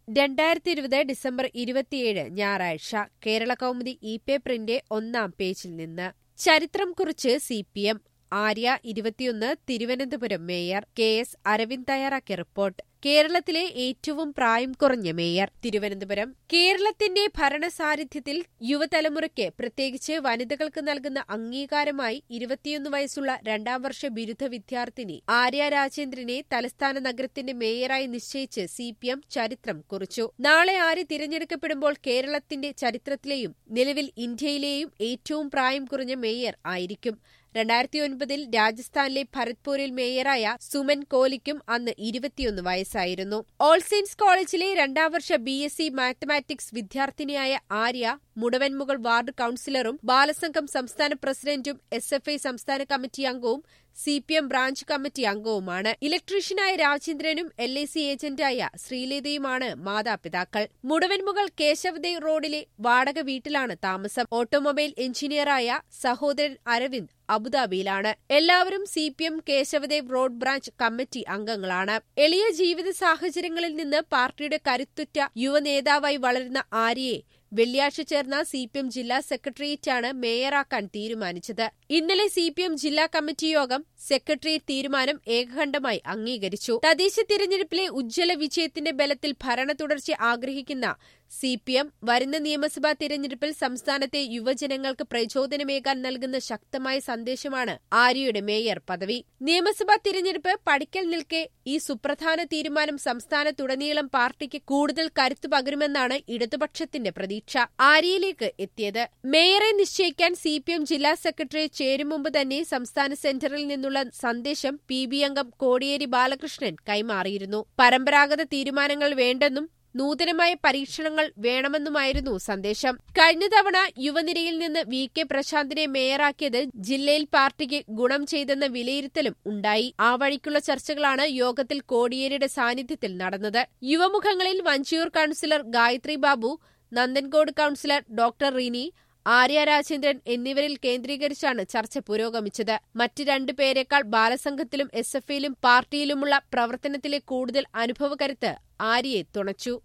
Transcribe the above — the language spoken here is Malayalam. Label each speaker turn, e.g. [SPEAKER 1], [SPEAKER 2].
[SPEAKER 1] രണ്ടായിരത്തി ഇരുപത് ഡിസംബർ ഇരുപത്തിയേഴ് ഞായറാഴ്ച കേരള കൗമുദി ഇ പേപ്പറിന്റെ ഒന്നാം പേജിൽ നിന്ന് ചരിത്രം കുറിച്ച് സി പി എം ആര്യ ഇരുപത്തിയൊന്ന് Thiruvananthapuram mayor K S Aravind തയ്യാറാക്കിയ റിപ്പോർട്ട് കേരളത്തിലെ ഏറ്റവും പ്രായം കുറഞ്ഞ മേയർ തിരുവനന്തപുരം കേരളത്തിന്റെ ഭരണസാന്നിധ്യത്തിൽ യുവതലമുറയ്ക്ക് പ്രത്യേകിച്ച് വനിതകൾക്ക് നൽകുന്ന അംഗീകാരമായി ഇരുപത്തിയൊന്ന് വയസ്സുള്ള രണ്ടാം വർഷ ബിരുദ വിദ്യാർത്ഥിനി ആര്യ രാജേന്ദ്രനെ തലസ്ഥാന നഗരത്തിന്റെ മേയറായി നിശ്ചയിച്ച് സി പി എം ചരിത്രം കുറിച്ചു നാളെ ആര്യ തിരഞ്ഞെടുക്കപ്പെടുമ്പോൾ കേരളത്തിന്റെ ചരിത്രത്തിലെയും നിലവിൽ ഇന്ത്യയിലെയും ഏറ്റവും പ്രായം കുറഞ്ഞ മേയർ ആയിരിക്കും രണ്ടായിരത്തി ഒൻപതിൽ രാജസ്ഥാനിലെ ഭരത്പൂരിൽ മേയറായ സുമൻ കോലിക്കും അന്ന് ഇരുപത്തിയൊന്ന് വയസ്സായിരുന്നു ഓൾ സെയിൻസ് കോളേജിലെ രണ്ടാം വർഷ ബി എസ് സി മാത്തമാറ്റിക്സ് വിദ്യാർത്ഥിനിയായ ആര്യ മുടവൻമുകൾ വാർഡ് കൌൺസിലറും ബാലസംഘം സംസ്ഥാന പ്രസിഡന്റും എസ് എഫ് ഐ സംസ്ഥാന കമ്മിറ്റി അംഗവും C P M branch committee അംഗവുമാണ് ഇലക്ട്രീഷ്യനായ രാജേന്ദ്രനും എൽ ഐ സി ഏജന്റായ ശ്രീലേതയുമാണ് മാതാപിതാക്കൾ മുടവൻമുകൾ കേശവദേവ് റോഡിലെ വാടക വീട്ടിലാണ് താമസം ഓട്ടോമൊബൈൽ എഞ്ചിനീയറായ സഹോദരൻ അരവിന്ദ് അബുദാബിയിലാണ് എല്ലാവരും C P M Keshavadev road branch committee അംഗങ്ങളാണ് എളിയ ജീവിത സാഹചര്യങ്ങളിൽ നിന്ന് പാർട്ടിയുടെ കരുത്തുറ്റ യുവനേതാവായി വളരുന്ന ആര്യയെ വെള്ളിയാഴ്ച ചേർന്ന സി പി എം ജില്ലാ സെക്രട്ടേറിയറ്റാണ് മേയറാക്കാൻ തീരുമാനിച്ചത് ഇന്നലെ സി പി എം ജില്ലാ കമ്മിറ്റി യോഗം സെക്രട്ടേറിയറ്റ് തീരുമാനം ഏകകണ്ഠമായി അംഗീകരിച്ചു തദ്ദേശ തിരഞ്ഞെടുപ്പിലെ ഉജ്ജ്വല വിജയത്തിന്റെ ബലത്തിൽ ഭരണ തുടർച്ച ആഗ്രഹിക്കുന്ന സി പി എം വരുന്ന നിയമസഭാ തിരഞ്ഞെടുപ്പിൽ സംസ്ഥാനത്തെ യുവജനങ്ങൾക്ക് പ്രചോദനമേകാൻ നൽകുന്ന ശക്തമായ സന്ദേശമാണ് ആര്യയുടെ മേയർ പദവി നിയമസഭാ തിരഞ്ഞെടുപ്പ് പഠിക്കൽ നിൽക്കെ ഈ സുപ്രധാന തീരുമാനം സംസ്ഥാനത്തുടനീളം പാർട്ടിക്ക് കൂടുതൽ കരുത്തു പകരുമെന്നാണ് ഇടതുപക്ഷത്തിന്റെ പ്രതീക്ഷ ആര്യയിലേക്ക് എത്തിയത് മേയറെ നിശ്ചയിക്കാൻ സി പി എം ജില്ലാ സെക്രട്ടറി ചേരും മുമ്പ് തന്നെ സംസ്ഥാന സെന്ററിൽ നിന്നുള്ള സന്ദേശം പി ബി അംഗം കോടിയേരി ബാലകൃഷ്ണൻ കൈമാറിയിരുന്നു പരമ്പരാഗത തീരുമാനങ്ങൾ വേണ്ടെന്നും നൂതനമായ പരീക്ഷണങ്ങൾ വേണമെന്നുമായിരുന്നു സന്ദേശം കഴിഞ്ഞ തവണ യുവനിരയിൽ നിന്ന് വി കെ പ്രശാന്തിനെ മേയറാക്കിയത് ജില്ലയിൽ പാർട്ടിക്ക് ഗുണം ചെയ്തെന്ന വിലയിരുത്തലും ഉണ്ടായി ആ വഴിക്കുള്ള ചർച്ചകളാണ് യോഗത്തിൽ കോടിയേരിയുടെ സാന്നിധ്യത്തിൽ നടന്നത് യുവമുഖങ്ങളിൽ Vanchiyoor councillor Gayathri Babu Nanthancode councillor doctor Rini Arya Rajendran എന്നിവരിൽ കേന്ദ്രീകരിച്ചാണ് ചർച്ച പുരോഗമിച്ചത് മറ്റ് രണ്ടു പേരെക്കാൾ ബാലസംഘത്തിലും എസ് എഫ് ഐയിലും പാർട്ടിയിലുമുള്ള പ്രവർത്തനത്തിലെ കൂടുതൽ അനുഭവകരുത്ത് ആര്യയെ തുണച്ചു